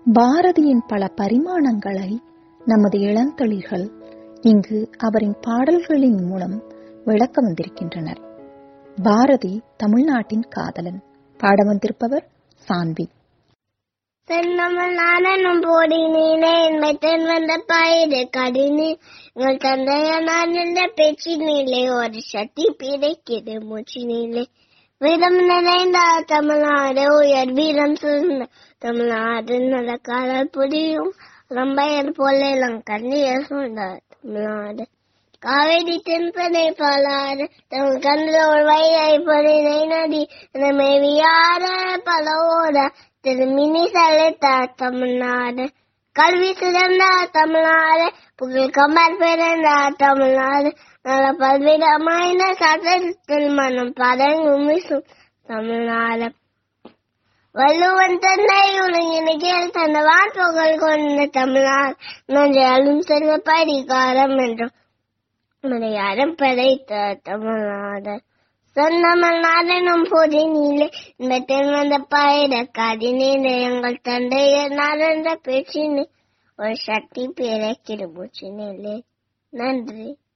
பாரதியின் பல பரிமாணங்களை நமது இளந்தளிர்கள் இங்கு அவரின் பாடல்களின் மூலம் விளக்க வந்திருக்கின்றனர் பாரதி தமிழ்நாட்டின் காதலன் பாட வந்திருப்பவர் சான்வி தென்னமலானும் போடினீனே என்மை தென் வந்த பயிறு கடினே உங்கள் தந்தையனார் என்ற பேச்சினிலே ஒரு சக்தி பிடைக்கிறது மூச்சினிலே வீரம் நிறைந்த தமிழ்நாடு உயர் வீரம் சிறந்த தமிழ்நாடு நடக்காதல் புரியும் ரம்பையர் போல இளங்கண்ணிய சூழ்ந்த தமிழ்நாடு காவேரி தென்பனை பாலாறு தமிழ் கண்ணில் வைகை பொறினை நதி மேவியார பலவோட திருமினி செலுத்த தமிழ்நாடு கல்வி சிறந்த தமிழ்நாடு புகழ் கமர் பிறந்த தமிழ்நாடு நல்ல பல்விதமான சட்டத்தில் மனம் பதங்கும் வீசும் தமிழ்நாடு வள்ளுவன் தன்னை உலகினில் தந்தவான் புகழ் கொண்ட தமிழ்நாடு நன்றாலும் செல்வ பரிகாரம் என்றும் மலையாளம் படைத்த தமிழ்நாடு சொந்தமல்நாடனும் பொதி நீலே இந்த தென் வந்த பயிர கதினீலே எங்கள் தந்தையர் நடந்த பேச்சினே ஒரு சக்தி பிறக்கிற மூச்சினிலே நன்றி